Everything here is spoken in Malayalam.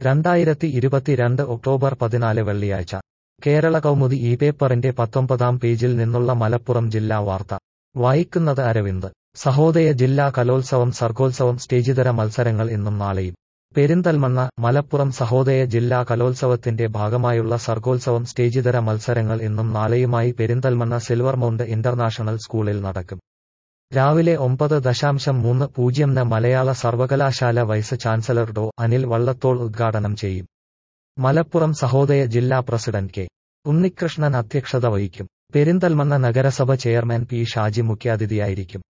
രണ്ടായിരത്തി ഇരുപത്തിരണ്ട് ഒക്ടോബർ പതിനാല് വെള്ളിയാഴ്ച കേരള കൗമുദി ഈ പേപ്പറിന്റെ പത്തൊമ്പതാം പേജിൽ നിന്നുള്ള മലപ്പുറം ജില്ലാ വാർത്ത വായിക്കുന്നത് അരവിന്ദ് സഹോദയ ജില്ലാ കലോത്സവം സർഗോത്സവം സ്റ്റേജിതര മത്സരങ്ങൾ ഇന്നും നാളെയും പെരിന്തൽമണ്ണ മലപ്പുറം സഹോദയ ജില്ലാ കലോത്സവത്തിന്റെ ഭാഗമായുള്ള സർഗോത്സവം സ്റ്റേജിതര മത്സരങ്ങൾ ഇന്നും നാളെയുമായി പെരിന്തൽമണ്ണ സിൽവർ മൗണ്ട് ഇന്റർനാഷണൽ സ്കൂളിൽ നടക്കും രാവിലെ ഒമ്പത് ദശാംശം മൂന്ന് പൂജ്യംന് മലയാള സർവകലാശാല vice chancellor Dr Anil Vallathol ഉദ്ഘാടനം ചെയ്യും മലപ്പുറം സഹോദയ ജില്ലാ പ്രസിഡന്റ് കെ ഉണ്ണികൃഷ്ണൻ അധ്യക്ഷത വഹിക്കും പെരിന്തൽമണ്ണ നഗരസഭ ചെയർമാൻ പി ഷാജി മുഖ്യാതിഥിയായിരിക്കും